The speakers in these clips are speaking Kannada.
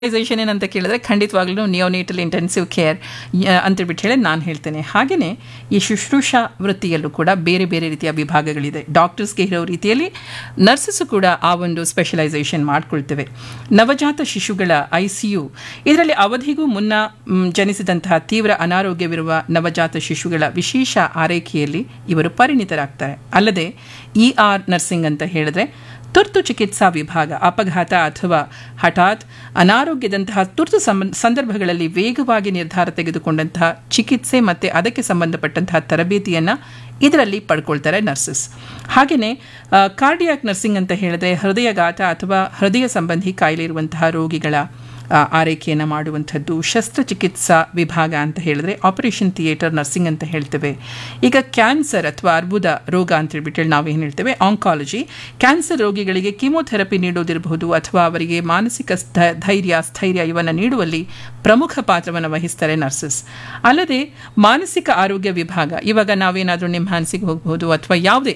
ಸ್ಪೆಷಲೈಸೇಷನ್ ಏನಂತ ಕೇಳಿದ್ರೆ ಖಂಡಿತವಾಗ್ಲೂ ನಿಯೋನೇಟಲ್ ಇಂಟೆನ್ಸಿವ್ ಕೇರ್ ಅಂತೇಳ್ಬಿಟ್ಟು ಹೇಳಿ ನಾನು ಹೇಳ್ತೇನೆ ಹಾಗೆಯೇ ಈ ಶುಶ್ರೂಷಾ ವೃತ್ತಿಯಲ್ಲೂ ಕೂಡ ಬೇರೆ ಬೇರೆ ರೀತಿಯ ವಿಭಾಗಗಳಿದೆ ಡಾಕ್ಟರ್ಸ್ಗೆ ಇರೋ ರೀತಿಯಲ್ಲಿ ನರ್ಸಸ್ಸು ಕೂಡ ಆ ಒಂದು ಸ್ಪೆಷಲೈಸೇಷನ್ ಮಾಡ್ಕೊಳ್ತೇವೆ ನವಜಾತ ಶಿಶುಗಳ ಐ ಸಿ ಯು ಇದರಲ್ಲಿ ಅವಧಿಗೂ ಮುನ್ನ ಮ್, ಜನಿಸಿದಂತಹ ತೀವ್ರ ಅನಾರೋಗ್ಯವಿರುವ ನವಜಾತ ಶಿಶುಗಳ ವಿಶೇಷ ಆರೈಕೆಯಲ್ಲಿ ಇವರು ಪರಿಣಿತರಾಗ್ತಾರೆ ಅಲ್ಲದೆ ಇ ಆರ್ ನರ್ಸಿಂಗ್ ಅಂತ ಹೇಳಿದ್ರೆ ತುರ್ತು ಚಿಕಿತ್ಸಾ ವಿಭಾಗ ಅಪಘಾತ ಅಥವಾ ಹಠಾತ್ ಅನಾರೋಗ್ಯದಂತಹ ತುರ್ತು ಸಂಬ- ಸಂದರ್ಭಗಳಲ್ಲಿ ವೇಗವಾಗಿ ನಿರ್ಧಾರ ತೆಗೆದುಕೊಂಡಂತಹ ಚಿಕಿತ್ಸೆ ಮತ್ತು ಅದಕ್ಕೆ ಸಂಬಂಧಪಟ್ಟಂತಹ ತರಬೇತಿಯನ್ನು ಇದರಲ್ಲಿ ಪಡ್ಕೊಳ್ತಾರೆ ನರ್ಸಸ್ ಹಾಗೆಯೇ ಕಾರ್ಡಿಯಾಕ್ ನರ್ಸಿಂಗ್ ಅಂತ ಹೇಳಿದ್ರೆ ಹೃದಯಘಾತ ಅಥವಾ ಹೃದಯ ಸಂಬಂಧಿ ಕಾಯಿಲೆ ಇರುವಂತಹ ರೋಗಿಗಳ ಆ, ಆರೈಕೆಯನ್ನು ಮಾಡುವಂಥದ್ದು ಶಸ್ತ್ರಚಿಕಿತ್ಸಾ ವಿಭಾಗ ಅಂತ ಹೇಳಿದ್ರೆ ಆಪರೇಷನ್ ಥಿಯೇಟರ್ ನರ್ಸಿಂಗ್ ಅಂತ ಹೇಳ್ತೇವೆ ಈಗ ಕ್ಯಾನ್ಸರ್ ಅಥವಾ ಅರ್ಬುದ ರೋಗ ಅಂತ ಹೇಳ್ಬಿಟ್ಟು ನಾವೇನು ಹೇಳ್ತೇವೆ ಆಂಕಾಲಜಿ ಕ್ಯಾನ್ಸರ್ ರೋಗಿಗಳಿಗೆ ಕೀಮೋಥೆರಪಿ ನೀಡೋದಿರಬಹುದು ಅಥವಾ ಅವರಿಗೆ ಮಾನಸಿಕ ಸ್ಥ- ಧೈರ್ಯ ಸ್ಥೈರ್ಯ ಇವನ್ನು ನೀಡುವಲ್ಲಿ ಪ್ರಮುಖ ಪಾತ್ರವನ್ನು ವಹಿಸ್ತಾರೆ ನರ್ಸಸ್ ಅಲ್ಲದೆ ಮಾನಸಿಕ ಆರೋಗ್ಯ ವಿಭಾಗ ಇವಾಗ ನಾವೇನಾದರೂ ನಿಮ್ಮ ಹ್ಯಾನ್ಸಿಗೆ ಹೋಗಬಹುದು ಅಥವಾ ಯಾವುದೇ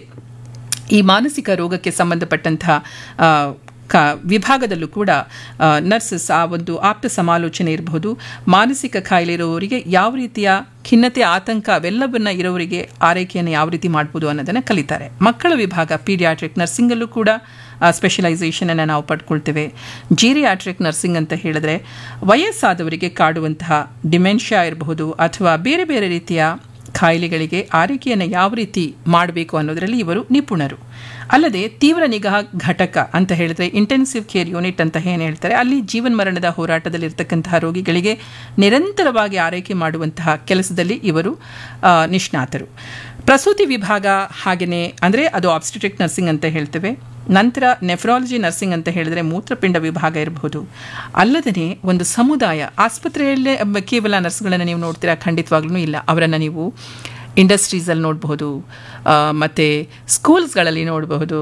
ಈ ಮಾನಸಿಕ ರೋಗಕ್ಕೆ ಸಂಬಂಧಪಟ್ಟಂತಹ ಆ, ಕ ವಿಭಾಗದಲ್ಲೂ ಕೂಡ ನರ್ಸಸ್ ಆ ಒಂದು ಆಪ್ತ ಸಮಾಲೋಚನೆ ಇರಬಹುದು ಮಾನಸಿಕ ಕಾಯಿಲೆ ಇರುವವರಿಗೆ ಯಾವ ರೀತಿಯ ಖಿನ್ನತೆ ಆತಂಕ ಅವೆಲ್ಲವನ್ನ ಇರೋವರಿಗೆ ಆರೈಕೆಯನ್ನು ಯಾವ ರೀತಿ ಮಾಡ್ಬೋದು ಅನ್ನೋದನ್ನು ಕಲಿತಾರೆ ಮಕ್ಕಳ ವಿಭಾಗ ಪೀಡಿಯಾಟ್ರಿಕ್ ನರ್ಸಿಂಗಲ್ಲೂ ಕೂಡ ಸ್ಪೆಷಲೈಸೇಷನನ್ನು ನಾವು ಪಡ್ಕೊಳ್ತೇವೆ ಜೀರಿಯಾಟ್ರಿಕ್ ನರ್ಸಿಂಗ್ ಅಂತ ಹೇಳಿದ್ರೆ ವಯಸ್ಸಾದವರಿಗೆ ಕಾಡುವಂತಹ ಡಿಮೆನ್ಷಿಯಾ ಇರಬಹುದು ಅಥವಾ ಬೇರೆ ಬೇರೆ ರೀತಿಯ ಕಾಯಿಲೆಗಳಿಗೆ ಆರೈಕೆಯನ್ನು ಯಾವ ರೀತಿ ಮಾಡಬೇಕು ಅನ್ನೋದರಲ್ಲಿ ಇವರು ನಿಪುಣರು ಅಲ್ಲದೆ ತೀವ್ರ ನಿಗಾ ಘಟಕ ಅಂತ ಹೇಳಿದ್ರೆ ಇಂಟೆನ್ಸಿವ್ ಕೇರ್ ಯೂನಿಟ್ ಅಂತ ಏನು ಹೇಳ್ತಾರೆ ಅಲ್ಲಿ ಜೀವನ್ ಮರಣದ ಹೋರಾಟದಲ್ಲಿರ್ತಕ್ಕಂತಹ ರೋಗಿಗಳಿಗೆ ನಿರಂತರವಾಗಿ ಆರೈಕೆ ಮಾಡುವಂತಹ ಕೆಲಸದಲ್ಲಿ ಇವರು ಆ, ನಿಷ್ಣಾತರು ಪ್ರಸೂತಿ ವಿಭಾಗ ಹಾಗೆಯೇ ಅಂದರೆ ಅದು ಆಬ್ಸ್ಟಿಟ್ರಿಕ್ ನರ್ಸಿಂಗ್ ಅಂತ ಹೇಳ್ತೇವೆ ನಂತರ ನೆಫ್ರಾಲಜಿ ನರ್ಸಿಂಗ್ ಅಂತ ಹೇಳಿದ್ರೆ ಮೂತ್ರಪಿಂಡ ವಿಭಾಗ ಇರಬಹುದು ಅಲ್ಲದೇ ಒಂದು ಸಮುದಾಯ ಆಸ್ಪತ್ರೆಯಲ್ಲೇ ಅಬ್ಬ ಕೇವಲ ನರ್ಸ್ಗಳನ್ನು ನೀವು ನೋಡ್ತೀರಾ ಖಂಡಿತವಾಗ್ಲೂ ಇಲ್ಲ ಅವರನ್ನು ನೀವು ಇಂಡಸ್ಟ್ರೀಸಲ್ಲಿ ನೋಡಬಹುದು ಮತ್ತು ಸ್ಕೂಲ್ಸ್ಗಳಲ್ಲಿ ನೋಡಬಹುದು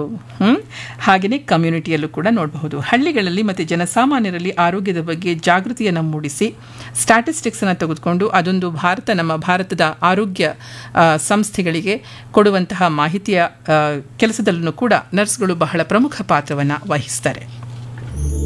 ಹಾಗೆಯೇ ಕಮ್ಯುನಿಟಿಯಲ್ಲೂ ಕೂಡ ನೋಡಬಹುದು ಹಳ್ಳಿಗಳಲ್ಲಿ ಮತ್ತು ಜನಸಾಮಾನ್ಯರಲ್ಲಿ ಆರೋಗ್ಯದ ಬಗ್ಗೆ ಜಾಗೃತಿಯನ್ನು ಮೂಡಿಸಿ ಸ್ಟ್ಯಾಟಿಸ್ಟಿಕ್ಸನ್ನು ತೆಗೆದುಕೊಂಡು ಅದೊಂದು ಭಾರತ ನಮ್ಮ ಭಾರತದ ಆರೋಗ್ಯ ಆ, ಸಂಸ್ಥೆಗಳಿಗೆ ಕೊಡುವಂತಹ ಮಾಹಿತಿಯ ಆ, ಕೆಲಸದಲ್ಲೂ ಕೂಡ ನರ್ಸ್ಗಳು ಬಹಳ ಪ್ರಮುಖ ಪಾತ್ರವನ್ನು ವಹಿಸ್ತಾರೆ